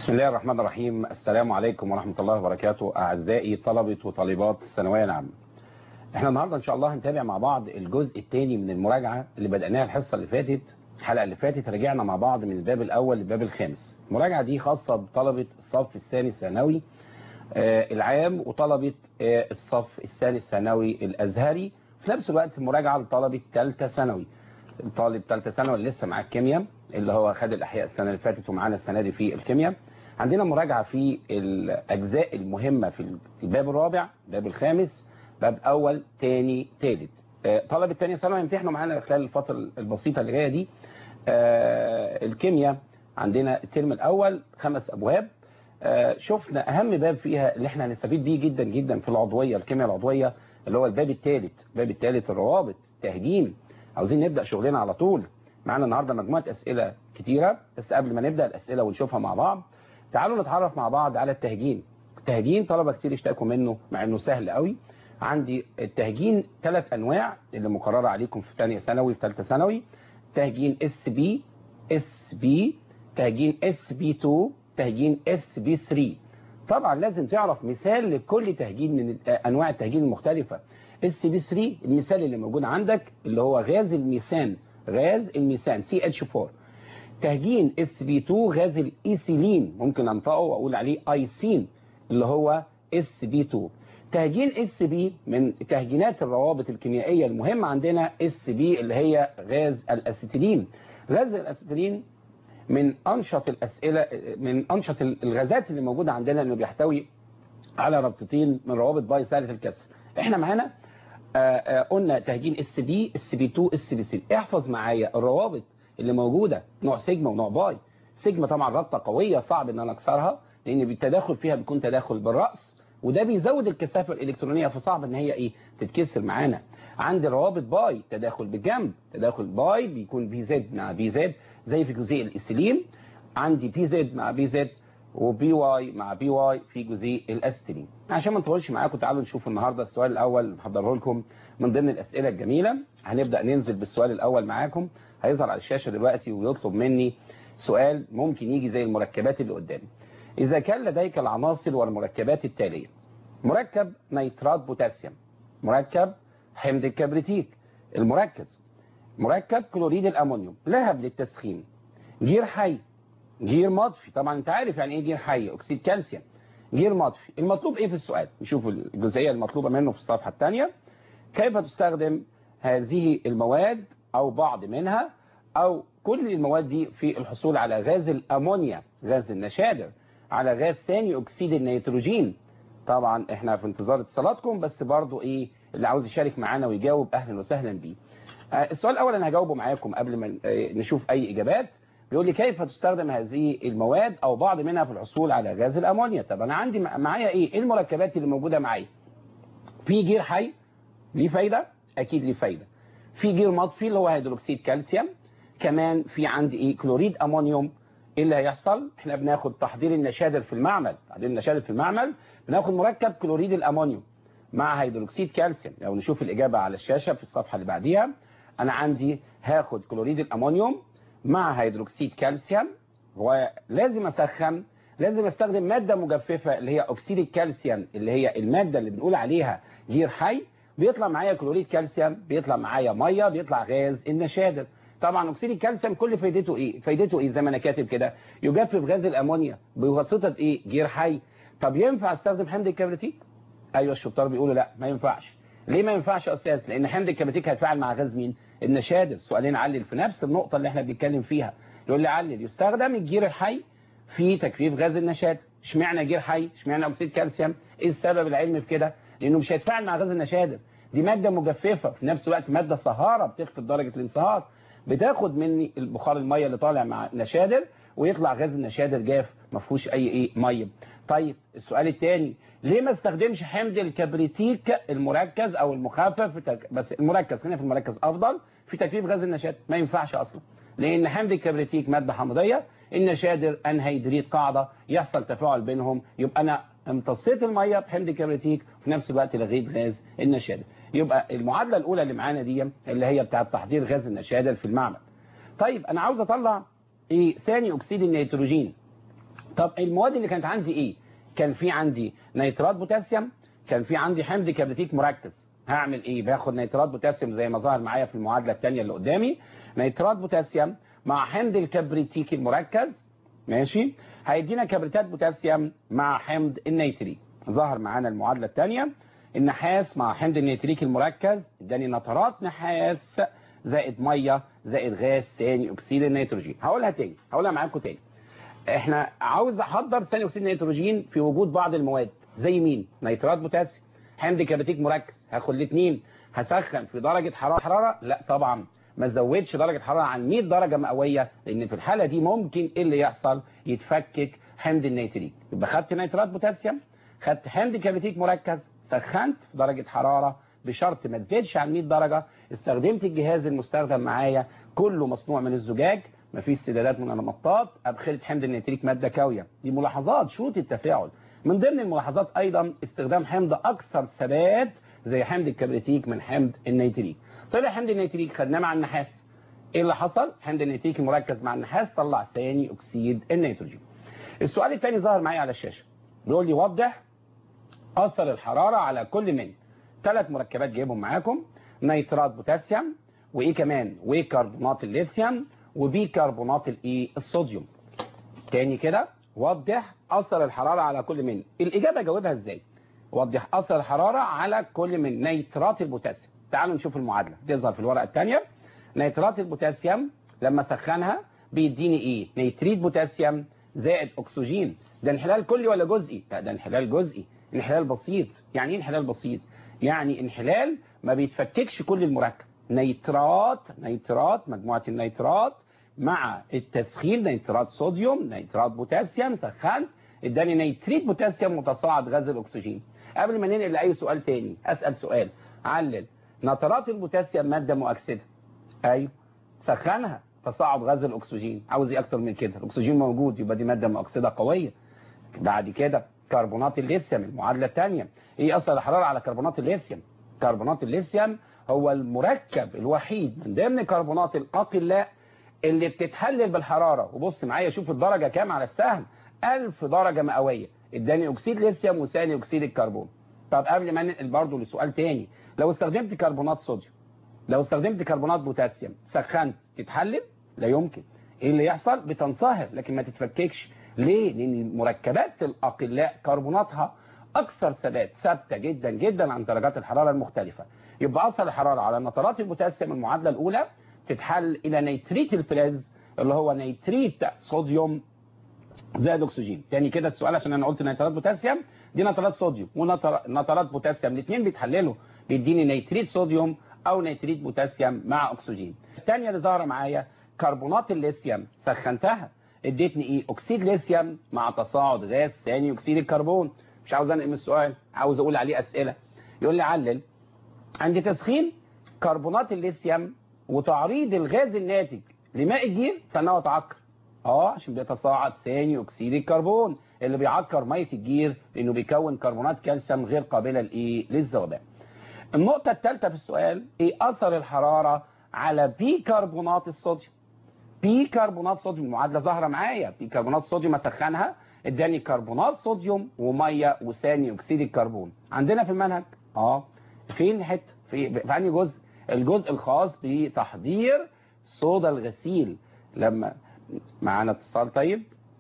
بسم الله الرحمن الرحيم السلام عليكم ورحمة الله وبركاته أعزائي طلبة وطالبات الثانوية العامة احنا النهاردة ان شاء الله هنتابع مع بعض الجزء الثاني من المراجعة اللي بدأناها الحصة اللي فاتت الحلقة اللي فاتت رجعنا مع بعض من الباب الأول للباب الخامس المراجعة دي خاصة بطلبة الصف الثاني الثانوي آه العام وطلبة آه الصف الثاني الثانوي الأزهري في نفس الوقت مراجعة لطلبة ثالثة ثانوي طالب ثالثه ثانوي اللي لسه معاه الكيمياء اللي هو خد الاحياء السنه اللي فاتت ومعانا السنه دي في الكيمياء عندنا مراجعه في الاجزاء المهمه في الباب الرابع الباب الخامس باب اول ثاني ثالث طلبه الثانيه ثانوي هيمتحنوا معانا خلال الفتره البسيطه اللي جايه دي الكيمياء عندنا الترم الاول خمس ابواب شفنا اهم باب فيها اللي احنا هنستفيد بيه جدا جدا في العضويه الكيمياء العضويه اللي هو الباب الثالث الباب الثالث الروابط تهجين عاوزين نبدأ شغلنا على طول معانا النهاردة مجموعة أسئلة كتيرة بس قبل ما نبدأ الأسئلة ونشوفها مع بعض تعالوا نتعرف مع بعض على التهجين التهجين طلبة كتير اشتاكوا منه مع انه سهل قوي عندي التهجين ثلاث انواع اللي مقررة عليكم في ثانيه ثانوي في ثالثه ثانوي تهجين اس بي اس بي تهجين اس بي 2 تهجين اس بي 3 طبعا لازم تعرف مثال لكل تهجين من انواع التهجين المختلفة اس بي 3 المثال اللي موجود عندك اللي هو غاز الميثان غاز الميثان سي اتش 4 تهجين اس بي 2 غاز الايثيلين ممكن انطقه واقول عليه ايسين اللي هو اس بي 2 تهجين اس بي من تهجينات الروابط الكيميائيه المهمه عندنا اس بي اللي هي غاز الاسيتيلين غاز الاسيتيلين من انشط الاسئله من انشط الغازات اللي موجوده عندنا انه بيحتوي على رابطتين من روابط باي سالة الكسر احنا معانا آآ آآ قلنا تهجين اس بي اس بي 2 اس بي 3 احفظ معايا الروابط اللي موجودة نوع سيجما ونوع باي سيجما طبعا رابطة قوية صعب ان انا اكسرها لان بالتداخل فيها بيكون تداخل بالرأس وده بيزود الكثافة الالكترونية فصعب ان هي ايه تتكسر معانا عندي روابط باي تداخل بالجنب تداخل باي بيكون بي زد مع بي زد زي في جزيء الاسيلين عندي بي زد مع بي زد وبي واي مع بي واي في جزيء الاسترين عشان ما نطولش معاكم تعالوا نشوف النهارده السؤال الاول محضره لكم من ضمن الاسئله الجميله هنبدا ننزل بالسؤال الاول معاكم هيظهر على الشاشه دلوقتي ويطلب مني سؤال ممكن يجي زي المركبات اللي قدامي اذا كان لديك العناصر والمركبات التاليه مركب نيترات بوتاسيوم مركب حمض الكبريتيك المركز مركب كلوريد الامونيوم لهب للتسخين جير حي جير مطفي طبعا انت عارف يعني ايه جير حي اكسيد كالسيوم جير مطفي المطلوب ايه في السؤال نشوف الجزئيه المطلوبه منه في الصفحه الثانيه كيف تستخدم هذه المواد او بعض منها او كل المواد دي في الحصول على غاز الامونيا غاز النشادر على غاز ثاني اكسيد النيتروجين طبعا احنا في انتظار اتصالاتكم بس برضو ايه اللي عاوز يشارك معانا ويجاوب اهلا وسهلا بيه آه السؤال الاول انا هجاوبه معاكم قبل ما نشوف اي اجابات بيقول لي كيف تستخدم هذه المواد او بعض منها في الحصول على غاز الامونيا طب انا عندي معايا ايه ايه المركبات اللي موجوده معايا في جير حي ليه فايده اكيد ليه فايده في جير مطفي اللي هو هيدروكسيد كالسيوم كمان في عندي ايه كلوريد امونيوم ايه اللي هيحصل احنا بناخد تحضير النشادر في المعمل تحضير النشادر في المعمل بناخد مركب كلوريد الامونيوم مع هيدروكسيد كالسيوم لو نشوف الاجابه على الشاشه في الصفحه اللي بعديها انا عندي هاخد كلوريد الامونيوم مع هيدروكسيد كالسيوم ولازم اسخن لازم استخدم مادة مجففة اللي هي اكسيد الكالسيوم اللي هي المادة اللي بنقول عليها جير حي بيطلع معايا كلوريد كالسيوم بيطلع معايا مية بيطلع غاز النشادر طبعا اكسيد الكالسيوم كل فايدته ايه فايدته ايه زي ما انا كاتب كده يجفف غاز الامونيا بواسطة ايه جير حي طب ينفع استخدم حمض الكبريتيك ايوه الشطار بيقولوا لا ما ينفعش ليه ما ينفعش اساس لان حمض الكبريتيك هيتفاعل مع غاز مين النشادر سؤالين علل في نفس النقطة اللي احنا بنتكلم فيها يقول لي علل يستخدم الجير الحي في تكثيف غاز النشادر اشمعنى جير حي اشمعنى اكسيد كالسيوم ايه السبب العلمي في كده لانه مش هيتفاعل مع غاز النشادر دي مادة مجففة في نفس الوقت مادة صهارة بتخفض درجة الانصهار بتاخد مني البخار المية اللي طالع مع نشادر ويطلع غاز النشادر جاف ما فيهوش اي ايه ميه طيب السؤال الثاني ليه ما استخدمش حمض الكبريتيك المركز او المخفف في تك... بس المركز خلينا في المركز افضل في تكثيف غاز النشادر ما ينفعش اصلا لان حمض الكبريتيك ماده حمضيه النشادر انهيدريت قاعده يحصل تفاعل بينهم يبقى انا امتصيت الميه بحمض الكبريتيك وفي نفس الوقت لغيت غاز النشادر يبقى المعادله الاولى اللي معانا دي اللي هي بتاعه تحضير غاز النشادر في المعمل طيب انا عاوز اطلع ايه ثاني اكسيد النيتروجين طب المواد اللي كانت عندي ايه كان في عندي نيترات بوتاسيوم كان في عندي حمض كبريتيك مركز هعمل ايه باخد نيترات بوتاسيوم زي ما ظهر معايا في المعادله الثانيه اللي قدامي نيترات بوتاسيوم مع حمض الكبريتيك المركز ماشي هيدينا كبريتات بوتاسيوم مع حمض النيتريك ظهر معانا المعادله الثانيه النحاس مع حمض النيتريك المركز اداني نترات نحاس زائد ميه زائد غاز ثاني اكسيد النيتروجين هقولها تاني هقولها معاكم تاني احنا عاوز احضر ثاني اكسيد النيتروجين في وجود بعض المواد زي مين نيترات بوتاسيوم حمض كبريتيك مركز هاخد الاثنين هسخن في درجه حراره حراره لا طبعا ما زودش درجه حراره عن 100 درجه مئويه لان في الحاله دي ممكن ايه اللي يحصل يتفكك حمض النيتريك يبقى خدت نيترات بوتاسيوم خدت حمض كبريتيك مركز سخنت في درجه حراره بشرط ما تزيدش عن 100 درجه استخدمت الجهاز المستخدم معايا كله مصنوع من الزجاج مفيش سدادات من المطاط ابخره حمض النيتريك ماده كاويه دي ملاحظات شروط التفاعل من ضمن الملاحظات ايضا استخدام حمض اكثر ثبات زي حمض الكبريتيك من حمض النيتريك طلع حمض النيتريك خدناه مع النحاس ايه اللي حصل حمض النيتريك المركز مع النحاس طلع ثاني اكسيد النيتروجين السؤال الثاني ظهر معايا على الشاشه بيقول لي وضح اثر الحراره على كل من ثلاث مركبات جايبهم معاكم نيترات بوتاسيوم وايه كمان وكربونات الليثيوم وبيكربونات الايه الصوديوم تاني كده وضح اثر الحراره على كل من الاجابه جاوبها ازاي وضح اثر الحراره على كل من نيترات البوتاسيوم تعالوا نشوف المعادله تظهر في الورقه الثانيه نيترات البوتاسيوم لما سخنها بيديني ايه نيتريت بوتاسيوم زائد اكسجين ده انحلال كلي ولا جزئي لا ده انحلال جزئي انحلال بسيط يعني ايه انحلال بسيط يعني انحلال ما بيتفككش كل المركب نيترات نيترات مجموعه النيترات مع التسخين نيترات صوديوم نيترات بوتاسيوم سخنت اداني نيتريت بوتاسيوم متصاعد غاز الاكسجين قبل ما ننقل لاي سؤال تاني اسال سؤال علل نترات البوتاسيوم ماده مؤكسده ايوه سخنها تصاعد غاز الاكسجين عاوز ايه اكتر من كده الاكسجين موجود يبقى دي ماده مؤكسده قويه بعد كده كربونات الليثيوم المعادله الثانيه ايه اثر الحراره على كربونات الليثيوم كربونات الليثيوم هو المركب الوحيد من ضمن كربونات الاقلاء اللي بتتحلل بالحراره وبص معايا شوف الدرجه كام على السهم 1000 درجه مئويه اداني اكسيد ليثيوم وثاني اكسيد الكربون طب قبل ما ننقل برضه لسؤال تاني لو استخدمت كربونات صوديوم لو استخدمت كربونات بوتاسيوم سخنت تتحلل لا يمكن ايه اللي يحصل بتنصهر لكن ما تتفككش ليه لان مركبات الاقلاء كربوناتها اكثر ثبات ثابته جدا جدا عن درجات الحراره المختلفه يبقى اثر الحراره على نترات البوتاسيوم المعادله الاولى تتحل الى نيتريت الفلز اللي هو نيتريت صوديوم زائد اكسجين تاني كده السؤال عشان انا قلت نيترات بوتاسيوم دي نترات صوديوم ونترات بوتاسيوم الاثنين بيتحللوا بيديني نيتريت صوديوم او نيتريت بوتاسيوم مع اكسجين الثانيه اللي ظاهره معايا كربونات الليثيوم سخنتها اديتني ايه اكسيد ليثيوم مع تصاعد غاز ثاني اكسيد الكربون مش عاوز انقل من السؤال عاوز اقول عليه اسئله يقول لي علل عند تسخين كربونات الليثيوم وتعريض الغاز الناتج لماء الجير فانه تعكر اه عشان بيتصاعد ثاني اكسيد الكربون اللي بيعكر ميه الجير لانه بيكون كربونات كالسيوم غير قابله لايه للذوبان النقطه الثالثه في السؤال ايه اثر الحراره على بيكربونات الصوديوم بيكربونات صوديوم المعادله ظاهره معايا بيكربونات صوديوم اسخنها اداني كربونات صوديوم وميه وثاني اكسيد الكربون عندنا في المنهج اه فين حته في في انهي جزء الجزء الخاص بتحضير صودا الغسيل لما معانا اتصال طيب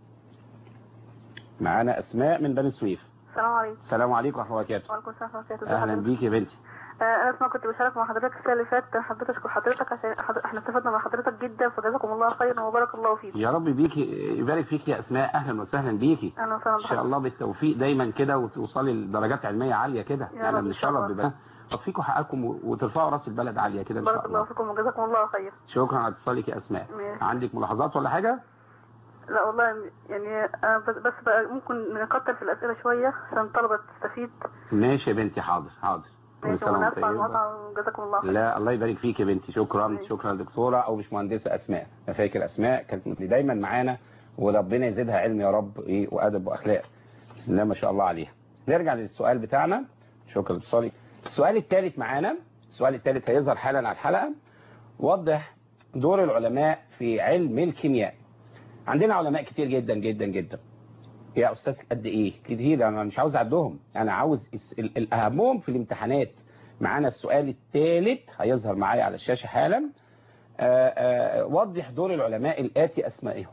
معانا اسماء من بني سويف السلام عليكم السلام عليكم ورحمه الله وبركاته وعليكم السلام ورحمه الله وبركاته اهلا بيك يا بنتي آه، انا اسمع كنت بشارك مع حضرتك السنه اللي فاتت حضرتك اشكر حضرتك عشان حضر... احنا استفدنا مع حضرتك جدا فجزاكم الله خيرا وبارك الله فيكم يا رب بيكي يبارك فيك يا اسماء اهلا وسهلا بيكي اهلا وسهلا ان شاء الله بالتوفيق دايما كده وتوصلي لدرجات علميه عاليه كده يا يعني رب إن شاء بنتشرف الله. ببلد فيكم حقكم وترفعوا راس البلد عاليه كده ان بارك شاء الله الله فيكم وجزاكم الله خير شكرا على اتصالك يا اسماء ماشي. عندك ملاحظات ولا حاجه لا والله يعني أنا بس بس بقى ممكن نكتر في الاسئله شويه عشان الطلبه تستفيد ماشي يا بنتي حاضر حاضر كل ماشي سنه وانا وانت اسف على طيبه المقاطعه وجزاكم الله خير لا الله يبارك فيك يا بنتي شكرا ماشي. شكرا دكتوره او باشمهندسه اسماء انا فاكر اسماء كانت دايما معانا وربنا يزيدها علم يا رب ايه وادب واخلاق بسم الله ما شاء الله عليها نرجع للسؤال بتاعنا شكرا اتصالي السؤال الثالث معانا السؤال الثالث هيظهر حالا على الحلقه وضح دور العلماء في علم الكيمياء عندنا علماء كتير جدا جدا جدا يا استاذ قد ايه كتير انا مش عاوز اعدهم انا عاوز الس- ال- الاهمهم في الامتحانات معانا السؤال الثالث هيظهر معايا على الشاشه حالا آه، آه، وضح دور العلماء الاتي اسمائهم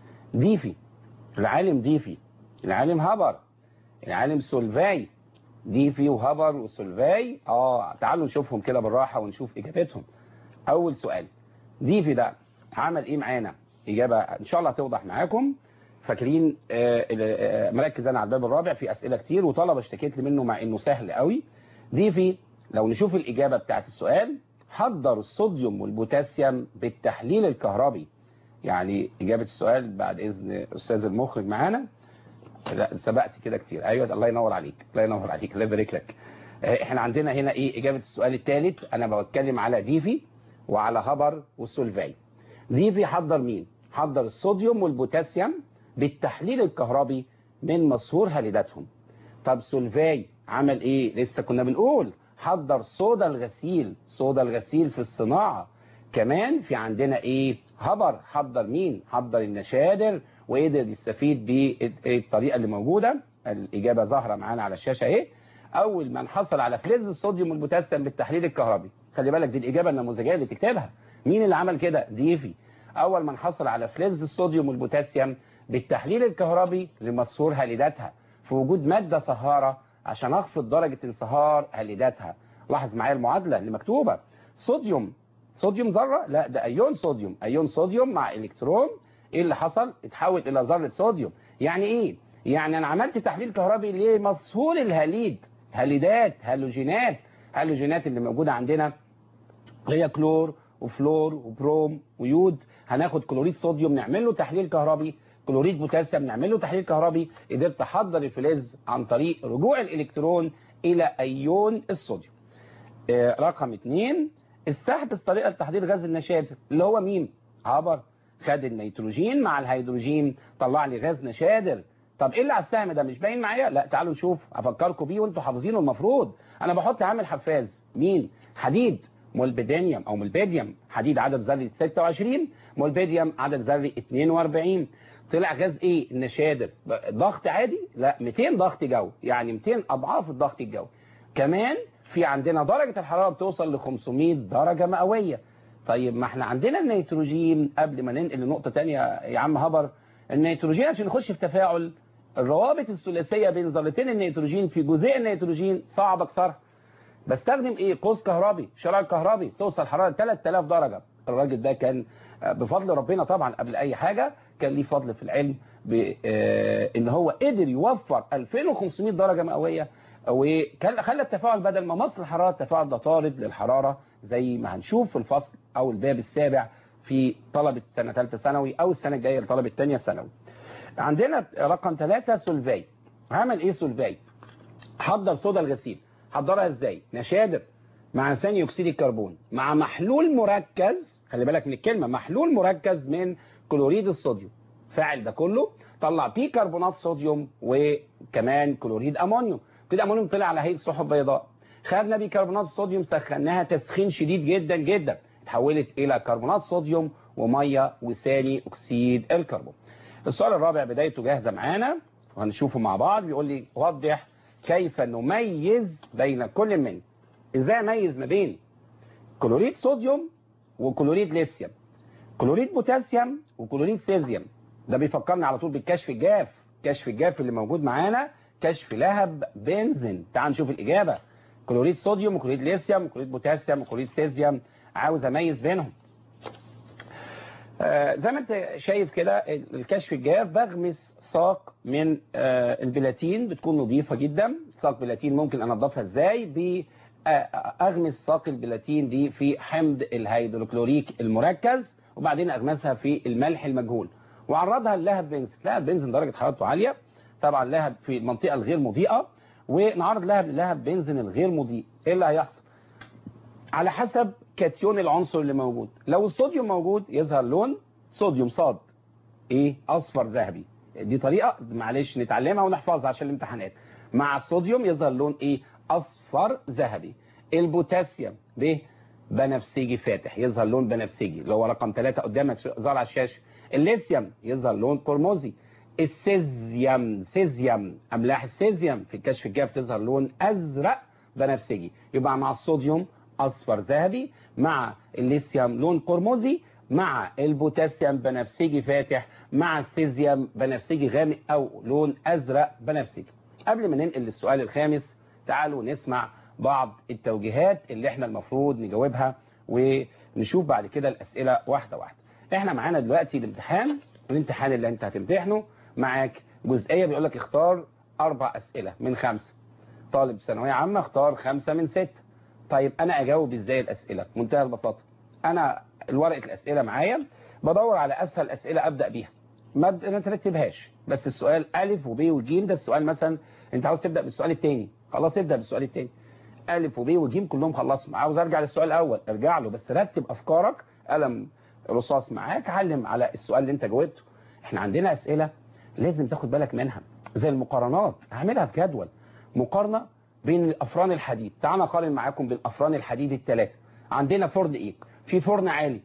ديفي العالم ديفي العالم هابر العالم سولفاي ديفي وهابر وسولفاي اه تعالوا نشوفهم كده بالراحه ونشوف اجابتهم اول سؤال ديفي ده عمل ايه معانا اجابه ان شاء الله هتوضح معاكم فاكرين آه، آه، مركز انا على الباب الرابع في اسئله كتير وطلبه اشتكيت لي منه مع انه سهل قوي ديفي لو نشوف الاجابه بتاعت السؤال حضر الصوديوم والبوتاسيوم بالتحليل الكهربي يعني اجابه السؤال بعد اذن استاذ المخرج معانا لا سبقت كده كتير ايوه الله ينور عليك الله ينور عليك الله يبارك لك آه، احنا عندنا هنا ايه اجابه السؤال الثالث انا بتكلم على ديفي وعلى هبر والسولفاي ديفي حضر مين حضر الصوديوم والبوتاسيوم بالتحليل الكهربي من مسهور هالداتهم طب سولفاي عمل ايه لسه كنا بنقول حضر صودا الغسيل صودا الغسيل في الصناعة كمان في عندنا ايه هبر حضر مين حضر النشادر وقدر يستفيد بالطريقة اللي موجودة الإجابة ظاهرة معانا على الشاشة اهي أول من حصل على فلز الصوديوم والبوتاسيوم بالتحليل الكهربي خلي بالك دي الإجابة النموذجية اللي تكتبها مين اللي عمل كده ديفي أول من حصل على فلز الصوديوم والبوتاسيوم بالتحليل الكهربي لمسهور هالداتها في وجود مادة صهارة عشان أخفض درجة انصهار هالداتها لاحظ معايا المعادلة اللي مكتوبة صوديوم صوديوم ذرة لا ده أيون صوديوم أيون صوديوم مع إلكترون إيه اللي حصل اتحول إلى ذرة صوديوم يعني إيه يعني أنا عملت تحليل كهربي لمسهول الهاليد هاليدات هالوجينات هالوجينات اللي موجودة عندنا هي كلور وفلور وبروم ويود هناخد كلوريد صوديوم نعمل له تحليل كهربي كلوريد بوتاسيوم نعمل له تحليل كهربي قدرت احضر الفلز عن طريق رجوع الالكترون الى ايون الصوديوم آه، رقم اثنين استحدث طريقه لتحضير غاز النشادر اللي هو مين عبر خد النيتروجين مع الهيدروجين طلع لي غاز نشادر طب ايه اللي على السهم ده مش باين معايا لا تعالوا نشوف افكركم بيه وانتوا حافظينه المفروض انا بحط عامل حفاز مين حديد مولبيدانيوم او مولبيديوم حديد عدد ذري 26 مولبيديوم عدد ذري 42 طلع غاز ايه النشادر ضغط عادي لا 200 ضغط جو يعني 200 اضعاف الضغط الجوي كمان في عندنا درجة الحرارة بتوصل ل 500 درجة مئوية طيب ما احنا عندنا النيتروجين قبل ما ننقل لنقطة تانية يا عم هبر النيتروجين عشان نخش في تفاعل الروابط الثلاثية بين ذرتين النيتروجين في جزيء النيتروجين صعب اكسرها بستخدم ايه قوس كهربي شرع كهربي توصل حرارة 3000 درجة الراجل ده كان آه، بفضل ربنا طبعا قبل اي حاجة كان ليه فضل في العلم بان هو قدر يوفر 2500 درجة مئوية وكان خلى التفاعل بدل ما مصر الحرارة التفاعل ده طارد للحرارة زي ما هنشوف في الفصل او الباب السابع في طلبة سنة ثالثه ثانوي او السنة الجاية لطلبة ثانيه ثانوي عندنا رقم ثلاثة سولفاي عمل ايه سولفاي حضر صودا الغسيل حضرها ازاي نشادر مع ثاني اكسيد الكربون مع محلول مركز خلي بالك من الكلمه محلول مركز من كلوريد الصوديوم فاعل ده كله طلع بيه كربونات صوديوم وكمان كلوريد امونيوم كلوريد امونيوم طلع على هيئه سحب بيضاء خدنا بيكربونات الصوديوم سخناها تسخين شديد جدا جدا اتحولت الى كربونات صوديوم وميه وثاني اكسيد الكربون السؤال الرابع بدايته جاهزه معانا وهنشوفه مع بعض بيقول لي وضح كيف نميز بين كل من ازاي اميز ما بين كلوريد صوديوم وكلوريد ليثيوم كلوريد بوتاسيوم وكلوريد سيزيوم ده بيفكرني على طول بالكشف الجاف كشف الجاف اللي موجود معانا كشف لهب بنزين تعال نشوف الإجابة كلوريد صوديوم وكلوريد ليثيوم وكلوريد بوتاسيوم وكلوريد سيزيوم عاوز اميز بينهم آه زي ما انت شايف كده الكشف الجاف بغمس ساق من آه البلاتين بتكون نظيفة جدا ساق بلاتين ممكن انضفها ازاي ب اغمس ساق البلاتين دي في حمض الهيدروكلوريك المركز وبعدين اغمسها في الملح المجهول وعرضها للهب بنزين لهب بنزين درجة حرارته عالية طبعا لهب في المنطقة الغير مضيئة ونعرض لهب للهب بنزين الغير مضيء ايه اللي هيحصل على حسب كاتيون العنصر اللي موجود لو الصوديوم موجود يظهر لون صوديوم صاد ايه اصفر ذهبي دي طريقة معلش نتعلمها ونحفظها عشان الامتحانات مع الصوديوم يظهر لون ايه اصفر ذهبي البوتاسيوم ب بنفسجي فاتح يظهر لون بنفسجي اللي هو رقم 3 قدامك ظهر على الشاشه الليثيوم يظهر لون قرمزي السيزيوم سيزيوم املاح السيزيوم في الكشف الجاف تظهر لون ازرق بنفسجي يبقى مع الصوديوم اصفر ذهبي مع الليثيوم لون قرمزي مع البوتاسيوم بنفسجي فاتح مع السيزيوم بنفسجي غامق او لون ازرق بنفسجي قبل ما ننقل للسؤال الخامس تعالوا نسمع بعض التوجيهات اللي احنا المفروض نجاوبها ونشوف بعد كده الاسئله واحده واحده احنا معانا دلوقتي الامتحان الامتحان اللي انت هتمتحنه معاك جزئيه بيقول لك اختار اربع اسئله من خمسه طالب ثانويه عامه اختار خمسه من سته طيب انا اجاوب ازاي الاسئله منتهى البساطه انا الورقه الاسئله معايا بدور على اسهل اسئله ابدا بيها ما ما ترتبهاش بس السؤال الف وب وج ده السؤال مثلا انت عاوز تبدا بالسؤال الثاني خلاص ابدا بالسؤال الثاني الف وب وج كلهم خلصهم عاوز ارجع للسؤال الاول ارجع له بس رتب افكارك قلم رصاص معاك علم على السؤال اللي انت جاوبته احنا عندنا اسئله لازم تاخد بالك منها زي المقارنات هعملها في جدول مقارنه بين الافران الحديد تعال نقارن معاكم بين افران الحديد الثلاثه عندنا فرن ايه في فرن عالي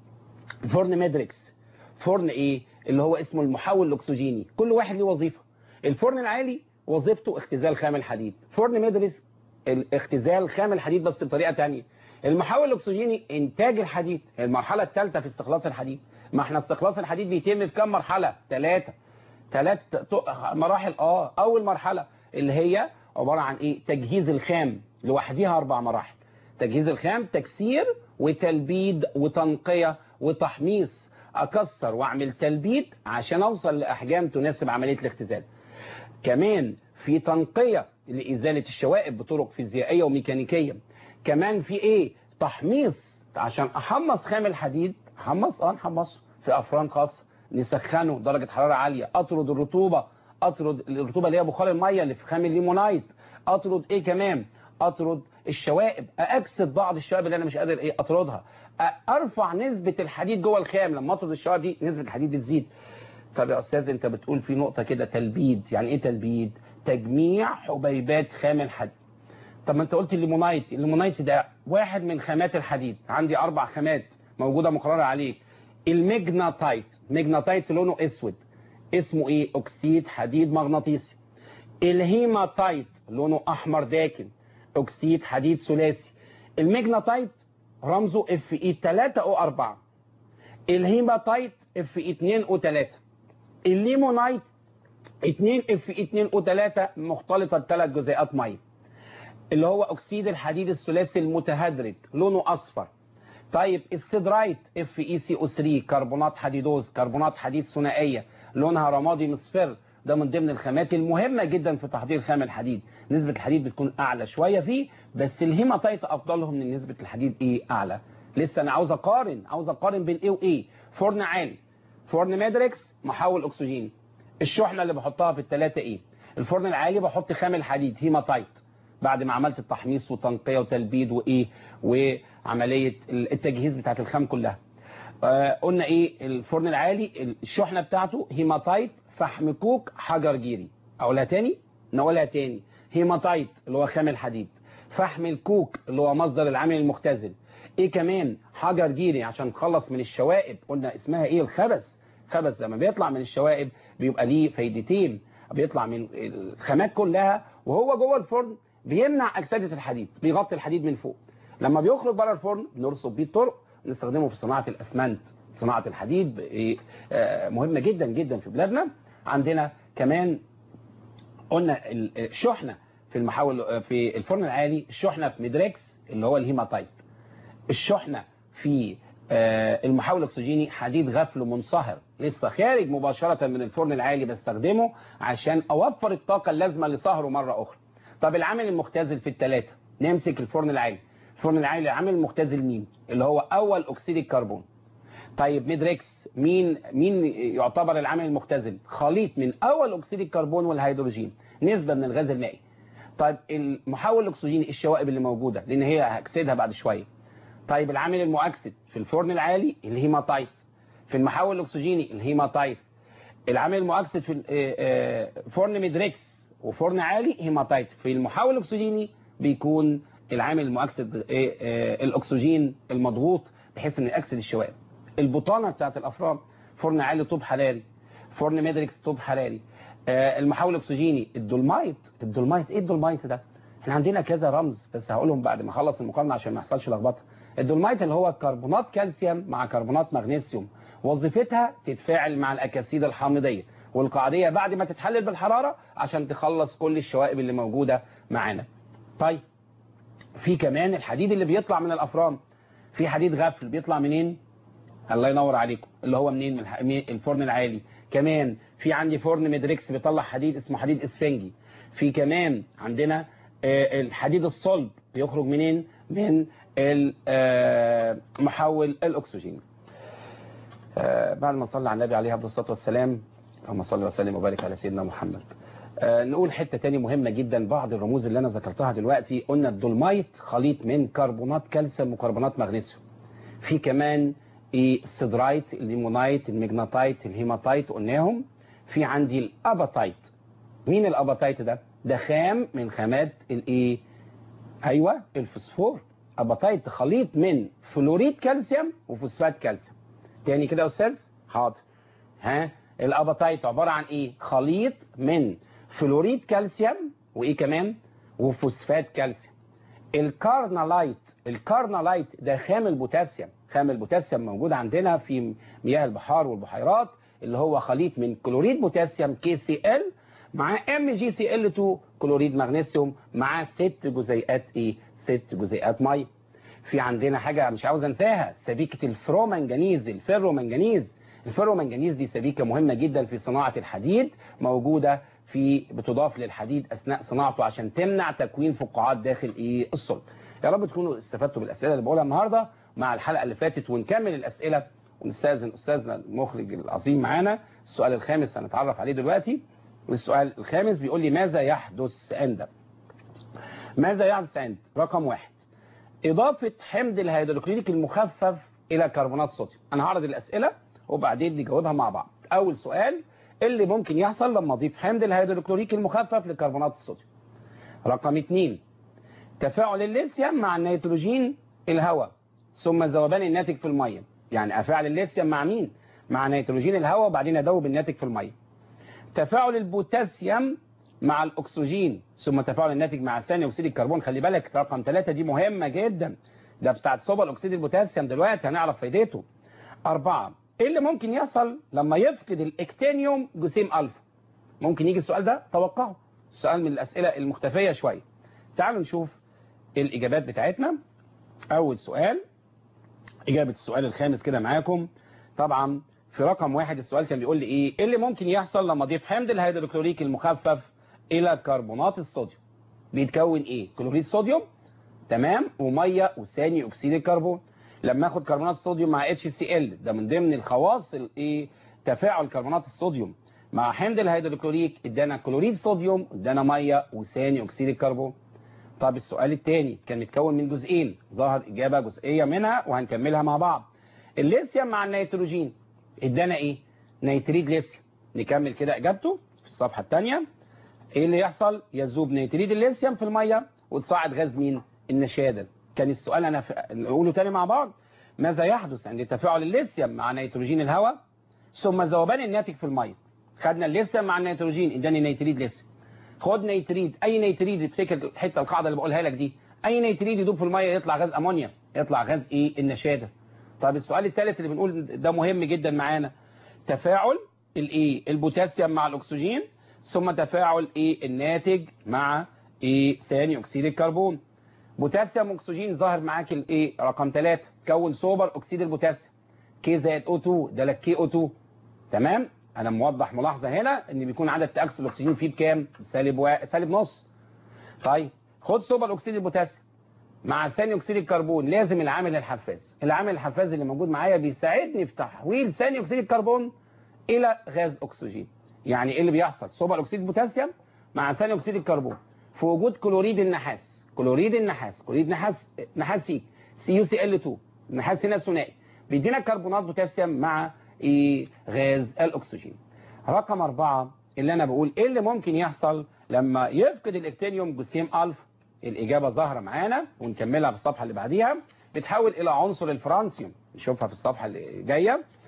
فرن ميدريكس فرن ايه اللي هو اسمه المحول الاكسجيني كل واحد له وظيفه الفرن العالي وظيفته اختزال خام الحديد فرن ميدريكس الاختزال خام الحديد بس بطريقه ثانيه المحول الاكسجيني انتاج الحديد المرحله الثالثه في استخلاص الحديد ما احنا استخلاص الحديد بيتم في كام مرحله ثلاثه ثلاث مراحل اه اول مرحله اللي هي عباره عن ايه تجهيز الخام لوحديها اربع مراحل تجهيز الخام تكسير وتلبيد وتنقيه وتحميص اكسر واعمل تلبيد عشان اوصل لاحجام تناسب عمليه الاختزال كمان في تنقيه لازاله الشوائب بطرق فيزيائيه وميكانيكيه كمان في ايه تحميص عشان احمص خام الحديد احمص اه نحمصه في افران خاصه نسخنه درجه حراره عاليه اطرد الرطوبه اطرد الرطوبه اللي هي بخار الميه اللي في خام الليمونايت اطرد ايه كمان اطرد الشوائب اكسد بعض الشوائب اللي انا مش قادر ايه اطردها ارفع نسبه الحديد جوه الخام لما اطرد الشوائب دي نسبه الحديد تزيد طب يا استاذ انت بتقول في نقطه كده تلبيد يعني ايه تلبيد تجميع حبيبات خام الحديد طب ما انت قلت الليمونايت الليمونايت ده واحد من خامات الحديد عندي اربع خامات موجوده مقرره عليك المجناطايت مجناطايت لونه اسود اسمه ايه اكسيد حديد مغناطيسي الهيماتايت لونه احمر داكن اكسيد حديد ثلاثي المجناطايت رمزه اف اي 3 او 4 الهيماتايت اف اي 2 او 3 الليمونايت 2 اف اي 2 او 3 مختلطه بثلاث جزيئات ميه اللي هو اكسيد الحديد الثلاثي المتهدرج لونه اصفر طيب السيدرايت اف اي سي او 3 كربونات حديدوز كربونات حديد ثنائيه لونها رمادي مصفر ده من ضمن الخامات المهمه جدا في تحضير خام الحديد نسبه الحديد بتكون اعلى شويه فيه بس الهيماتايت افضلهم من نسبه الحديد ايه اعلى لسه انا عاوز اقارن عاوز اقارن بين ايه وايه فرن عالي فرن ميدريكس محول اكسجيني الشحنه اللي بحطها في الثلاثه ايه الفرن العالي بحط خام الحديد هيماتايت بعد ما عملت التحميص وتنقيه وتلبيد وايه وعمليه التجهيز بتاعت الخام كلها آه قلنا ايه الفرن العالي الشحنه بتاعته هيماتايت فحم كوك حجر جيري اقولها تاني نقولها تاني هيماتايت اللي هو خام الحديد فحم الكوك اللي هو مصدر العامل المختزل ايه كمان حجر جيري عشان نخلص من الشوائب قلنا اسمها ايه الخبث خبث لما بيطلع من الشوائب بيبقى ليه فايدتين بيطلع من الخامات كلها وهو جوه الفرن بيمنع اكسده الحديد بيغطي الحديد من فوق لما بيخرج بره الفرن بنرصد بيه الطرق نستخدمه في صناعه الاسمنت صناعه الحديد مهمه جدا جدا في بلادنا عندنا كمان قلنا الشحنه في المحاول في الفرن العالي الشحنه في ميدريكس اللي هو الهيماتايت الشحنه في المحول الاكسجيني حديد غفل منصهر لسه خارج مباشره من الفرن العالي بستخدمه عشان اوفر الطاقه اللازمه لصهره مره اخرى طب العامل المختزل في الثلاثه نمسك الفرن العالي الفرن العالي العامل المختزل مين اللي هو اول اكسيد الكربون طيب ميدريكس مين مين يعتبر العامل المختزل خليط من اول اكسيد الكربون والهيدروجين نسبه من الغاز المائي طيب المحول الاكسجيني الشوائب اللي موجوده لان هي هكسدها بعد شويه طيب العامل المؤكسد في الفرن العالي الهيماتايت في المحول الاكسجيني الهيماتايت العامل المؤكسد في فرن ميدريكس وفرن عالي هيماتايت في المحول الاكسجيني بيكون العامل المؤكسد الاكسجين المضغوط بحيث ان يأكسد الشوائب البطانه بتاعت الافران فرن عالي طوب حراري فرن ميدريكس طوب حراري آه، المحول الاكسجيني الدولمايت الدولمايت ايه الدولمايت ده احنا عندنا كذا رمز بس هقولهم بعد ما اخلص المقارنه عشان ما يحصلش لخبطه الدولمايت اللي هو كربونات كالسيوم مع كربونات مغنيسيوم وظيفتها تتفاعل مع الاكاسيد الحامضيه والقاعديه بعد ما تتحلل بالحراره عشان تخلص كل الشوائب اللي موجوده معانا طيب في كمان الحديد اللي بيطلع من الافران في حديد غفل بيطلع منين الله ينور عليكم اللي هو منين من الح- من الفرن العالي كمان في عندي فرن ميدريكس بيطلع حديد اسمه حديد اسفنجي في كمان عندنا آه، الحديد الصلب بيخرج منين من ال- آه، محول الاكسجين آه، بعد ما صلى على النبي عليه افضل الصلاه والسلام اللهم صل وسلم وبارك على سيدنا محمد آه، نقول حته تاني مهمه جدا بعض الرموز اللي انا ذكرتها دلوقتي قلنا الدولمايت خليط من كربونات كالسيوم وكربونات مغنيسيوم في كمان إيه السيدرايت الليمونايت المجناطايت الهيماتايت قلناهم في عندي الاباتايت مين الاباتايت ده ده خام من خامات الايه ايوه الفوسفور اباتايت خليط من فلوريد كالسيوم وفوسفات كالسيوم تاني كده يا استاذ حاضر ها الاباتايت عباره عن ايه خليط من فلوريد كالسيوم وايه كمان وفوسفات كالسيوم الكارنالايت الكارنالايت ده خام البوتاسيوم خام البوتاسيوم موجود عندنا في مياه البحار والبحيرات اللي هو خليط من كلوريد بوتاسيوم كي سي ال مع ام جي سي ال 2 كلوريد مغنيسيوم مع ست جزيئات ايه ست جزيئات ميه في عندنا حاجه مش عاوز انساها سبيكه الفرومنجانيز الفيرومنجانيز الفيرومنجانيز دي سبيكه مهمه جدا في صناعه الحديد موجوده في بتضاف للحديد اثناء صناعته عشان تمنع تكوين فقاعات داخل ايه الصلب يا رب تكونوا استفدتوا بالاسئله اللي بقولها النهارده مع الحلقه اللي فاتت ونكمل الاسئله ونستاذن استاذنا المخرج العظيم معانا السؤال الخامس هنتعرف عليه دلوقتي السؤال الخامس بيقول لي ماذا يحدث عند ماذا يحدث عند رقم واحد إضافة حمض الهيدروكلوريك المخفف إلى كربونات الصوديوم أنا هعرض الأسئلة وبعدين نجاوبها مع بعض أول سؤال اللي ممكن يحصل لما أضيف حمض الهيدروكلوريك المخفف لكربونات الصوديوم رقم اتنين تفاعل الليثيوم مع النيتروجين الهواء ثم ذوبان الناتج في المية يعني أفاعل الليثيوم مع مين؟ مع نيتروجين الهواء وبعدين أدوب الناتج في المية تفاعل البوتاسيوم مع الأكسجين ثم تفاعل الناتج مع ثاني أكسيد الكربون خلي بالك رقم ثلاثة دي مهمة جدا ده بتاعت صوبة أكسيد البوتاسيوم دلوقتي هنعرف فايدته أربعة إيه اللي ممكن يحصل لما يفقد الإكتينيوم جسيم ألفا ممكن يجي السؤال ده توقعه سؤال من الأسئلة المختفية شوية تعالوا نشوف الإجابات بتاعتنا أول سؤال إجابة السؤال الخامس كده معاكم طبعا في رقم واحد السؤال كان بيقول لي إيه إيه اللي ممكن يحصل لما أضيف حمض الهيدروكلوريك المخفف إلى كربونات الصوديوم بيتكون إيه كلوريد صوديوم تمام ومية وثاني أكسيد الكربون لما اخد كربونات الصوديوم مع اتش سي ال ده من ضمن الخواص الايه تفاعل كربونات الصوديوم مع حمض الهيدروكلوريك ادانا كلوريد صوديوم ادانا ميه وثاني اكسيد الكربون طب السؤال الثاني كان متكون من جزئين ظهر اجابه جزئيه منها وهنكملها مع بعض الليثيوم مع النيتروجين ادانا ايه نيتريد ليثيوم نكمل كده اجابته في الصفحه الثانيه ايه اللي يحصل يذوب نيتريد الليثيوم في الميه وتصعد غاز مين النشادر كان السؤال انا ف... نقوله تاني مع بعض ماذا يحدث عند تفاعل الليثيوم مع نيتروجين الهواء ثم ذوبان الناتج في الميه خدنا الليثيوم مع النيتروجين اداني نيتريد ليثيوم خد نيتريد اي نيتريد افتكر الحته القاعده اللي بقولها لك دي اي نيتريد يدوب في الميه يطلع غاز امونيا يطلع غاز ايه النشاده طب السؤال الثالث اللي بنقول ده مهم جدا معانا تفاعل الايه البوتاسيوم مع الاكسجين ثم تفاعل ايه الناتج مع ايه ثاني اكسيد الكربون بوتاسيوم اكسجين ظاهر معاك الايه رقم 3 كون سوبر اكسيد البوتاسيوم كي زائد او 2 ده لك كي او 2 تمام انا موضح ملاحظه هنا ان بيكون عدد تاكسد الاكسجين فيه بكام سالب و... سالب نص طيب خد سوبر اكسيد البوتاسيوم مع ثاني اكسيد الكربون لازم العامل الحفاز العامل الحفاز اللي موجود معايا بيساعدني في تحويل ثاني اكسيد الكربون الى غاز اكسجين يعني ايه اللي بيحصل سوبر اكسيد البوتاسيوم مع ثاني اكسيد الكربون في وجود كلوريد النحاس كلوريد النحاس كلوريد نحاس نحاسي سي يو سي ال 2 النحاس هنا ثنائي بيدينا كربونات بوتاسيوم مع إيه غاز الاكسجين رقم أربعة اللي أنا بقول إيه اللي ممكن يحصل لما يفقد الإكتينيوم جسيم ألفا الإجابة ظاهرة معانا ونكملها في الصفحة اللي بعديها بتحول إلى عنصر الفرانسيوم نشوفها في الصفحة اللي جاية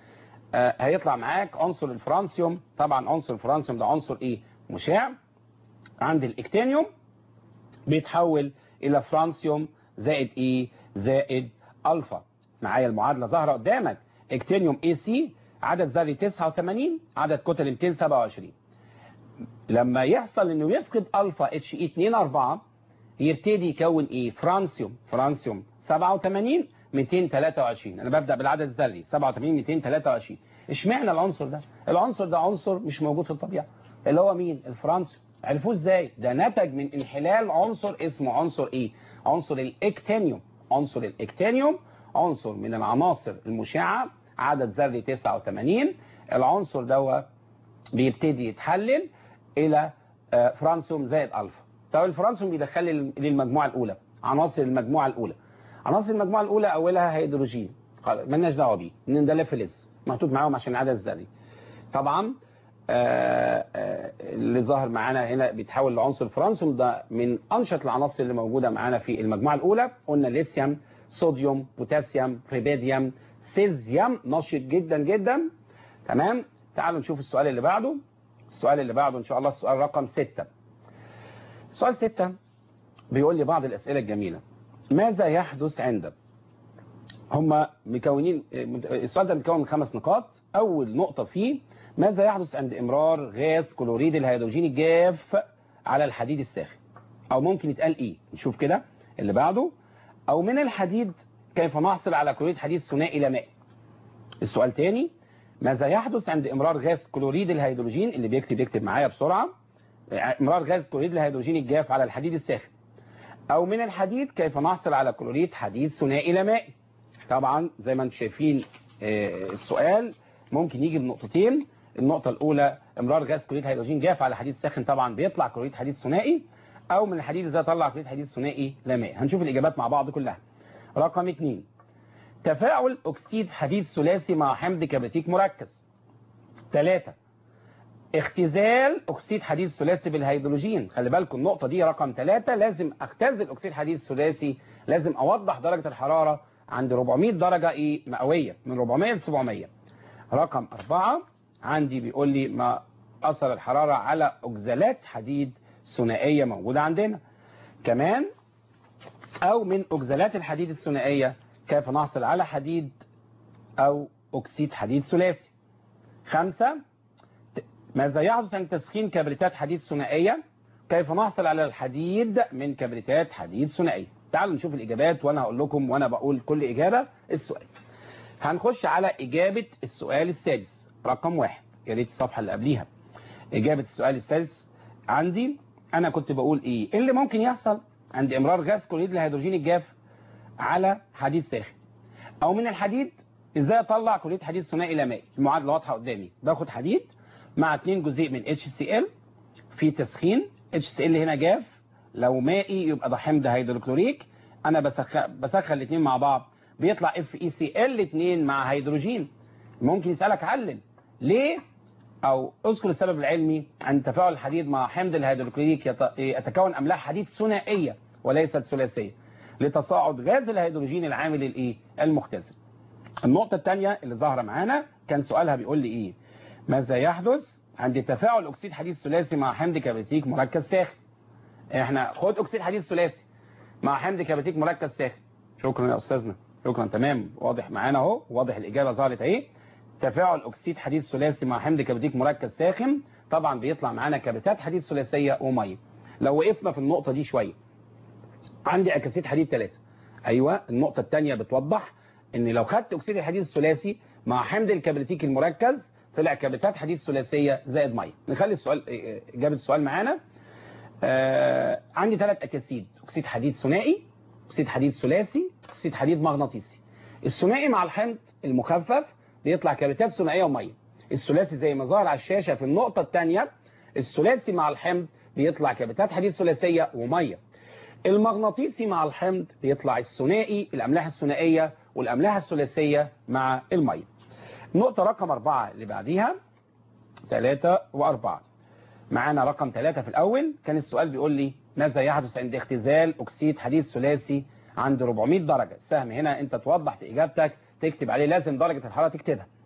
آه هيطلع معاك عنصر الفرانسيوم طبعا عنصر الفرانسيوم ده عنصر ايه مشع عند الاكتينيوم بيتحول الى فرانسيوم زائد ايه زائد الفا معايا المعادله ظاهره قدامك اكتينيوم اي سي عدد ذري 89 عدد كتل 227 لما يحصل انه يفقد الفا اتش اي 2 4 يبتدي يكون ايه فرانسيوم فرانسيوم 87 223 انا ببدا بالعدد الذري 87 223 اشمعنى العنصر ده العنصر ده عنصر مش موجود في الطبيعه اللي هو مين الفرانسيوم عرفوه ازاي ده نتج من انحلال عنصر اسمه عنصر ايه عنصر الاكتينيوم عنصر الاكتينيوم عنصر من العناصر المشعه عدد ذري 89 العنصر ده بيبتدي يتحلل الى فرانسيوم زائد الفا طب الفرانسيوم بيدخل للمجموعه الاولى عناصر المجموعه الاولى عناصر المجموعه الاولى اولها هيدروجين مالناش دعوه بيه ان ده ليفلز محطوط معاهم عشان العدد الذري طبعا آآ آآ اللي ظاهر معانا هنا بيتحول لعنصر فرانسيوم ده من انشط العناصر اللي موجوده معانا في المجموعه الاولى قلنا ليثيوم صوديوم بوتاسيوم ريبيديوم سيزيوم نشط جدا جدا تمام تعالوا نشوف السؤال اللي بعده السؤال اللي بعده ان شاء الله السؤال رقم 6 سؤال 6 بيقول لي بعض الاسئله الجميله ماذا يحدث عند هم مكونين السؤال ده مكون من خمس نقاط اول نقطه فيه ماذا يحدث عند امرار غاز كلوريد الهيدروجين الجاف على الحديد الساخن او ممكن يتقال ايه نشوف كده اللي بعده او من الحديد كيف نحصل على كلوريد حديد ثنائي لا ماء السؤال تاني ماذا يحدث عند امرار غاز كلوريد الهيدروجين اللي بيكتب يكتب معايا بسرعه امرار غاز كلوريد الهيدروجين الجاف على الحديد الساخن او من الحديد كيف نحصل على كلوريد حديد ثنائي لا مائي طبعا زي ما انتم شايفين السؤال ممكن يجي بنقطتين النقطة الأولى امرار غاز كلوريد هيدروجين جاف على حديد ساخن طبعا بيطلع كلوريد حديد ثنائي أو من الحديد إذا طلع كلوريد حديد ثنائي لا مائي هنشوف الإجابات مع بعض كلها رقم اثنين تفاعل أكسيد حديد ثلاثي مع حمض كبريتيك مركز ثلاثة اختزال أكسيد حديد ثلاثي بالهيدروجين خلي بالكم النقطة دي رقم ثلاثة لازم اختزل أكسيد حديد ثلاثي لازم أوضح درجة الحرارة عند 400 درجة إيه مئوية من 400 ل 700 رقم أربعة عندي بيقول لي ما أثر الحرارة على أكزالات حديد ثنائية موجودة عندنا كمان أو من أكزالات الحديد الثنائية كيف نحصل على حديد أو أكسيد حديد ثلاثي خمسة ماذا يحدث عند تسخين كبريتات حديد ثنائية كيف نحصل على الحديد من كبريتات حديد ثنائية تعالوا نشوف الإجابات وأنا هقول لكم وأنا بقول كل إجابة السؤال هنخش على إجابة السؤال السادس رقم واحد يا ريت الصفحة اللي قبليها إجابة السؤال السادس عندي أنا كنت بقول إيه إيه اللي ممكن يحصل عند إمرار غاز كلوريد الهيدروجين الجاف على حديد ساخن أو من الحديد إزاي أطلع كلوريد حديد ثنائي لا مائي المعادلة واضحة قدامي باخد حديد مع 2 جزيء من HCl في تسخين HCl هنا جاف لو مائي يبقى ده حمض هيدروكلوريك انا بسخن بسخن الاثنين مع بعض بيطلع اف اي سي ال 2 مع هيدروجين ممكن يسالك علل ليه او اذكر السبب العلمي عن تفاعل الحديد مع حمض الهيدروكلوريك يتكون املاح حديد ثنائيه وليست ثلاثيه لتصاعد غاز الهيدروجين العامل الايه المختزل النقطه الثانيه اللي ظاهره معانا كان سؤالها بيقول لي ايه ماذا يحدث عند تفاعل اكسيد حديد ثلاثي مع حمض كبريتيك مركز ساخن احنا خد اكسيد حديد ثلاثي مع حمض كبريتيك مركز ساخن شكرا يا استاذنا شكرا تمام واضح معانا اهو واضح الاجابه ظهرت اهي تفاعل اكسيد حديد ثلاثي مع حمض كبريتيك مركز ساخن طبعا بيطلع معانا كبريتات حديد ثلاثيه وميه لو وقفنا في النقطه دي شويه عندي اكاسيد حديد ثلاثه ايوه النقطه الثانيه بتوضح ان لو خدت اكسيد الحديد الثلاثي مع حمض الكبريتيك المركز طلع كبريتات حديد ثلاثيه زائد ميه نخلي السؤال اجابه السؤال معانا آه عندي ثلاث اكاسيد اكسيد حديد ثنائي اكسيد حديد ثلاثي اكسيد حديد مغناطيسي الثنائي مع الحمض المخفف بيطلع كبريتات ثنائيه وميه الثلاثي زي ما ظهر على الشاشه في النقطه الثانيه الثلاثي مع الحمض بيطلع كبريتات حديد ثلاثيه وميه المغناطيسي مع الحمض بيطلع الثنائي الاملاح الثنائيه والاملاح الثلاثيه مع الميه نقطة رقم أربعة اللي بعديها ثلاثة وأربعة معانا رقم ثلاثة في الأول كان السؤال بيقول لي ماذا يحدث عند اختزال أكسيد حديد ثلاثي عند 400 درجة السهم هنا أنت توضح في إجابتك تكتب عليه لازم درجة الحرارة تكتبها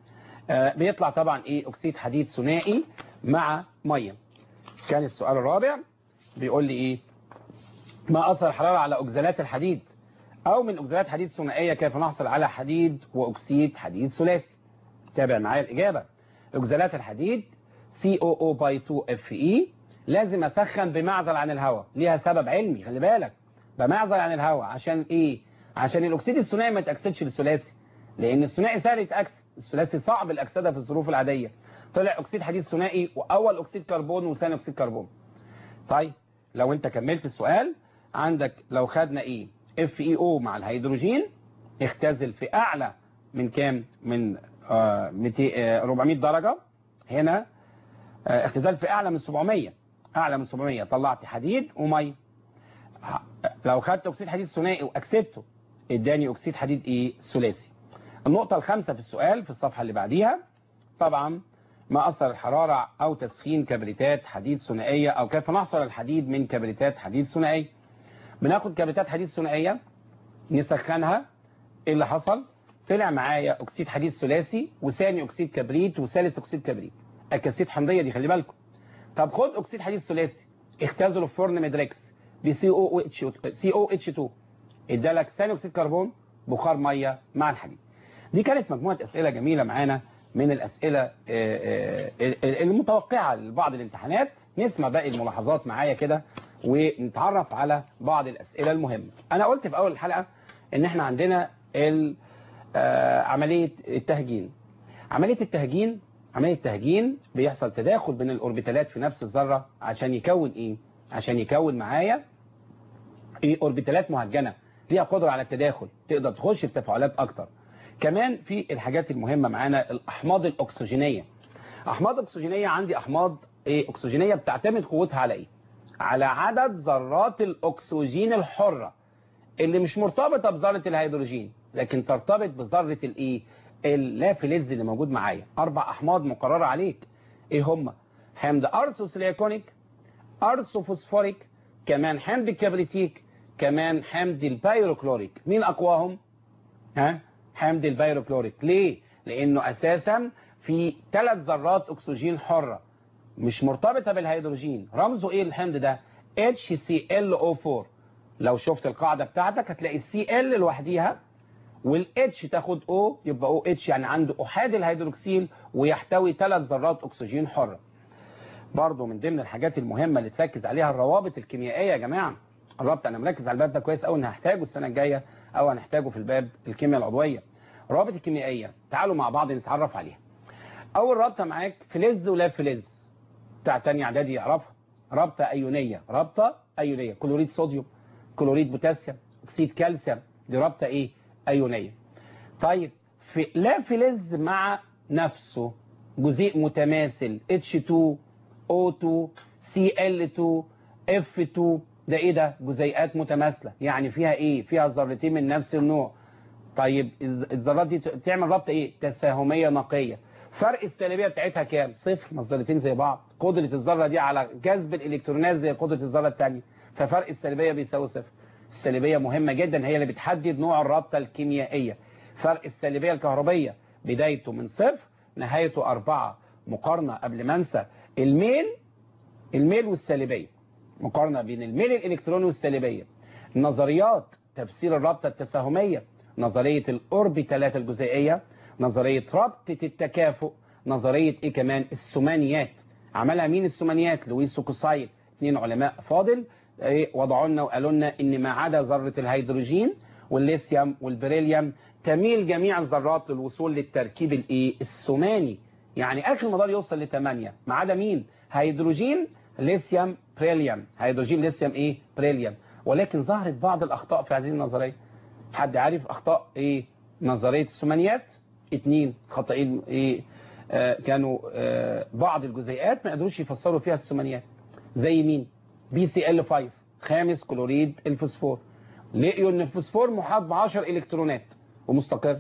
آه بيطلع طبعا ايه اكسيد حديد ثنائي مع ميه كان السؤال الرابع بيقول لي ايه ما اثر الحراره على اكزالات الحديد او من اكزالات حديد ثنائيه كيف نحصل على حديد واكسيد حديد ثلاثي تابع معايا الاجابه اكزالات الحديد COO باي 2 FE لازم اسخن بمعزل عن الهواء ليها سبب علمي خلي بالك بمعزل عن الهواء عشان ايه عشان الاكسيد الثنائي ما يتاكسدش للثلاثي لان الثنائي سهل يتاكسد الثلاثي صعب الاكسده في الظروف العاديه طلع اكسيد حديد ثنائي واول اكسيد كربون وثاني اكسيد كربون طيب لو انت كملت السؤال عندك لو خدنا ايه اف اي او مع الهيدروجين اختزل في اعلى من كام من آه 200 آه 400 درجه هنا آه اختزال في اعلى من 700 اعلى من 700 طلعت حديد وميه لو خدت اكسيد حديد ثنائي واكسدته اداني اكسيد حديد ايه ثلاثي النقطة الخامسة في السؤال في الصفحة اللي بعديها طبعا ما أثر الحرارة أو تسخين كبريتات حديد ثنائية أو كيف نحصل الحديد من كبريتات حديد ثنائية بناخد كبريتات حديد ثنائية نسخنها ايه اللي حصل طلع معايا أكسيد حديد ثلاثي وثاني أكسيد كبريت وثالث أكسيد كبريت أكاسيد حمضية دي خلي بالكم طب خد أكسيد حديد ثلاثي اختزله في فرن مدريكس ب سي او اتش سي او اتش 2 ادالك ثاني أكسيد كربون بخار مية مع الحديد دي كانت مجموعة أسئلة جميلة معانا من الأسئلة المتوقعة لبعض الامتحانات نسمع باقي الملاحظات معايا كده ونتعرف على بعض الأسئلة المهمة أنا قلت في أول الحلقة إن إحنا عندنا عملية التهجين عملية التهجين عملية التهجين بيحصل تداخل بين الأوربيتالات في نفس الذرة عشان يكون إيه عشان يكون معايا إيه أوربيتالات مهجنة ليها قدرة على التداخل تقدر تخش في تفاعلات أكتر كمان في الحاجات المهمة معانا الأحماض الأكسجينية أحماض أكسجينية عندي أحماض إيه أكسجينية بتعتمد قوتها على إيه على عدد ذرات الأكسجين الحرة اللي مش مرتبطة بذرة الهيدروجين لكن ترتبط بذرة الإيه اللافلز اللي موجود معايا أربع أحماض مقررة عليك إيه هم حمض أرثوسليكونيك أرثوفوسفوريك كمان حمض الكبريتيك كمان حمض البيروكلوريك مين أقواهم ها حمض البيروكلوريك ليه لانه اساسا في ثلاث ذرات اكسجين حرة مش مرتبطة بالهيدروجين رمزه ايه الحمض ده HClO4 لو شفت القاعدة بتاعتك هتلاقي الCl لوحديها والH تاخد O يبقى OH يعني عنده احاد الهيدروكسيل ويحتوي ثلاث ذرات اكسجين حرة برضه من ضمن الحاجات المهمة اللي تركز عليها الروابط الكيميائية يا جماعة الرابط انا مركز على الباب ده كويس قوي ان هحتاجه السنة الجاية او هنحتاجه في الباب الكيمياء العضوية روابط الكيميائية تعالوا مع بعض نتعرف عليها اول رابطة معاك فلز ولا فلز بتاع تاني اعدادي يعرفها رابطة ايونية رابطة ايونية كلوريد صوديوم كلوريد بوتاسيوم اكسيد كالسيوم دي رابطة ايه ايونية طيب في لا فلز مع نفسه جزيء متماثل H2 O2 Cl2 F2 ده ايه ده جزيئات متماثلة يعني فيها ايه فيها ذرتين من نفس النوع طيب الذرات دي تعمل رابطه ايه تساهميه نقيه فرق السالبيه بتاعتها كام صفر ما الذرتين زي بعض قدره الذره دي على جذب الالكترونات زي قدره الذره الثانيه ففرق السالبيه بيساوي صفر السالبيه مهمه جدا هي اللي بتحدد نوع الرابطه الكيميائيه فرق السالبيه الكهربيه بدايته من صفر نهايته أربعة مقارنه قبل ما انسى الميل الميل والسالبيه مقارنه بين الميل الالكتروني والسالبيه النظريات تفسير الرابطه التساهميه نظرية الأوربيتالات الجزيئية نظرية ربطة التكافؤ نظرية إيه كمان السمانيات عملها مين السمانيات لويس كوسايل اثنين علماء فاضل إيه وضعوا لنا وقالوا لنا إن ما عدا ذرة الهيدروجين والليثيوم والبريليوم تميل جميع الذرات للوصول للتركيب الإيه السماني يعني آخر مدار يوصل لثمانية ما عدا مين هيدروجين ليثيوم بريليوم هيدروجين ليثيوم إيه بريليوم ولكن ظهرت بعض الأخطاء في هذه النظرية حد عارف اخطاء ايه نظريه الثمانيات اتنين خطأين ايه آه كانوا آه بعض الجزيئات ما قدروش يفسروا فيها الثمانيات زي مين بي سي ال 5 خامس كلوريد الفوسفور لقيوا ان الفوسفور محاط ب 10 الكترونات ومستقر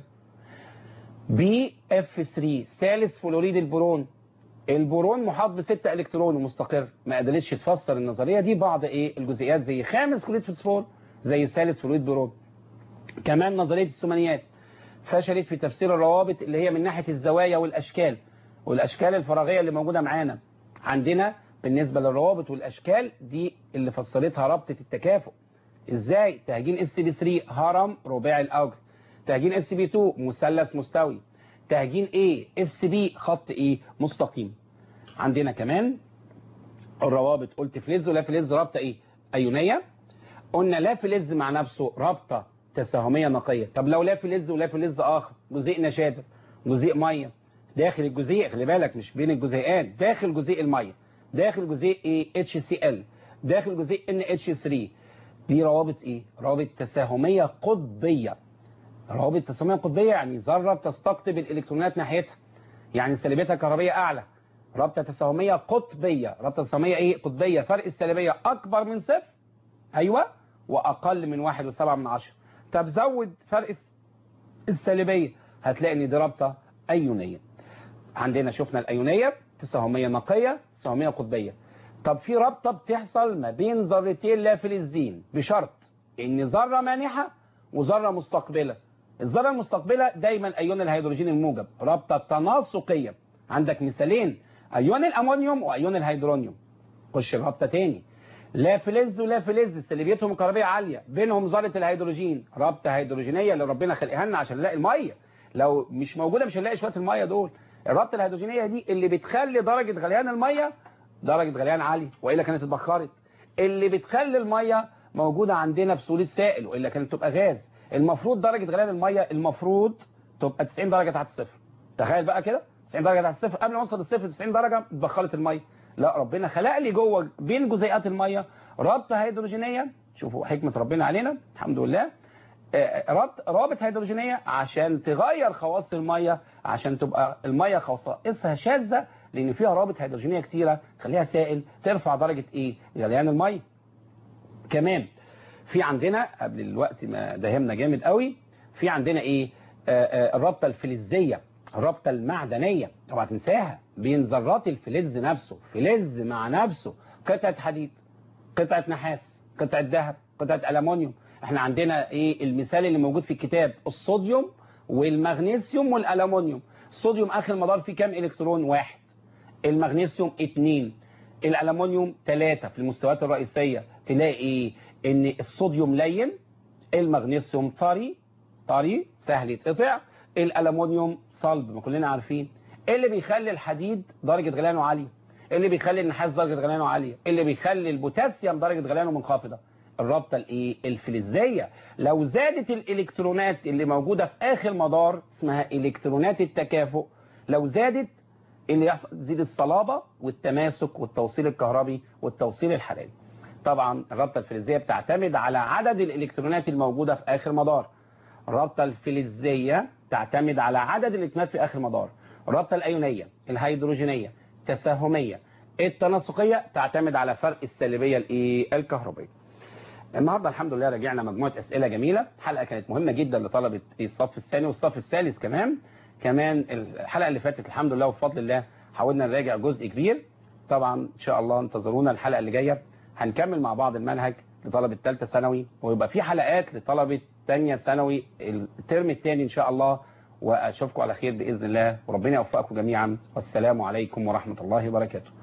بي اف 3 ثالث فلوريد البورون البورون محاط بستة الكترون ومستقر ما قدرتش تفسر النظريه دي بعض ايه الجزيئات زي خامس كلوريد فوسفور زي ثالث فلوريد بورون كمان نظرية الثمانيات فشلت في تفسير الروابط اللي هي من ناحية الزوايا والأشكال والأشكال الفراغية اللي موجودة معانا عندنا بالنسبة للروابط والأشكال دي اللي فسرتها رابطة التكافؤ ازاي تهجين اس بي 3 هرم رباعي الأوجه تهجين اس بي 2 مثلث مستوي تهجين ايه اس بي خط ايه مستقيم عندنا كمان الروابط قلت فلز ولا فلز رابطه ايه ايونيه قلنا لا فلز مع نفسه رابطه تساهميه نقيه طب لو لا فلز ولا فلز اخر جزيء نشادر جزيء ميه داخل الجزيء خلي بالك مش بين الجزيئات داخل جزيء الميه داخل جزيء ايه اتش سي ال داخل جزيء ان اتش 3 دي روابط ايه روابط تساهميه قطبيه روابط تساهميه قطبيه يعني ذره بتستقطب الالكترونات ناحيتها يعني سلبيتها الكهربيه اعلى رابطه تساهميه قطبيه رابطه تساهميه ايه قطبيه فرق السلبيه اكبر من صفر ايوه واقل من واحد وسبعة من عشرة طب زود فرق السلبيه هتلاقي ان دي رابطه ايونيه عندنا شفنا الايونيه تساهميه نقيه تساهميه قطبيه طب في رابطه بتحصل ما بين ذرتين لا فلزين بشرط ان ذره مانحه وذره مستقبله الذره المستقبله دايما ايون الهيدروجين الموجب رابطه تناسقيه عندك مثالين ايون الامونيوم وايون الهيدرونيوم خش رابطه تاني لا فلز ولا فلز سلبيتهم الكهربيه عاليه بينهم ذره الهيدروجين رابطه هيدروجينيه اللي ربنا خلقها لنا عشان نلاقي الميه لو مش موجوده مش هنلاقي شويه الميه دول الرابطه الهيدروجينيه دي اللي بتخلي درجه غليان الميه درجه غليان عاليه والا كانت اتبخرت اللي بتخلي الميه موجوده عندنا بصوره سائل والا كانت تبقى غاز المفروض درجه غليان الميه المفروض تبقى 90 درجه تحت الصفر تخيل بقى كده 90 درجه تحت الصفر قبل ما اوصل للصفر 90 درجه اتبخرت الميه لا ربنا خلق لي جوه بين جزيئات الميه رابطه هيدروجينيه شوفوا حكمه ربنا علينا الحمد لله رابط رابط هيدروجينيه عشان تغير خواص الميه عشان تبقى الميه خصائصها شاذه لان فيها رابط هيدروجينيه كتيره تخليها سائل ترفع درجه ايه غليان الميه كمان في عندنا قبل الوقت ما داهمنا جامد قوي في عندنا ايه آآ آآ الرابطه الفلزيه الرابطه المعدنيه اوعى تنساها بين ذرات الفلز نفسه فلز مع نفسه قطعه حديد قطعه نحاس قطعه ذهب قطعه الومنيوم احنا عندنا ايه المثال اللي موجود في الكتاب الصوديوم والمغنيسيوم والالومنيوم الصوديوم اخر مدار فيه كام الكترون واحد المغنيسيوم اتنين الالومنيوم ثلاثة في المستويات الرئيسية تلاقي ايه ان الصوديوم لين المغنيسيوم طري طري سهل يتقطع الالومنيوم صلب ما كلنا عارفين ايه اللي بيخلي الحديد درجة غليانه عالية ايه اللي بيخلي النحاس درجة غليانه عالية ايه اللي بيخلي البوتاسيوم درجة غليانه منخفضة الرابطة الايه الفلزية لو زادت الالكترونات اللي موجودة في اخر مدار اسمها الكترونات التكافؤ لو زادت اللي يحصل تزيد الصلابة والتماسك والتوصيل الكهربي والتوصيل الحراري طبعا الرابطة الفلزية بتعتمد على عدد الالكترونات الموجودة في اخر مدار الرابطة الفلزية تعتمد على عدد الالكترونات في اخر مدار الرابطة الايونية الهيدروجينية التساهمية التناسقية تعتمد على فرق السالبية الايه الكهربية النهارده الحمد لله راجعنا مجموعه اسئله جميله حلقه كانت مهمه جدا لطلبه الصف الثاني والصف الثالث كمان كمان الحلقه اللي فاتت الحمد لله وبفضل الله حاولنا نراجع جزء كبير طبعا ان شاء الله انتظرونا الحلقه اللي جايه هنكمل مع بعض المنهج لطلبه ثالثه ثانوي ويبقى في حلقات لطلبه ثانيه ثانوي الترم الثاني ان شاء الله واشوفكم على خير باذن الله وربنا يوفقكم جميعا والسلام عليكم ورحمه الله وبركاته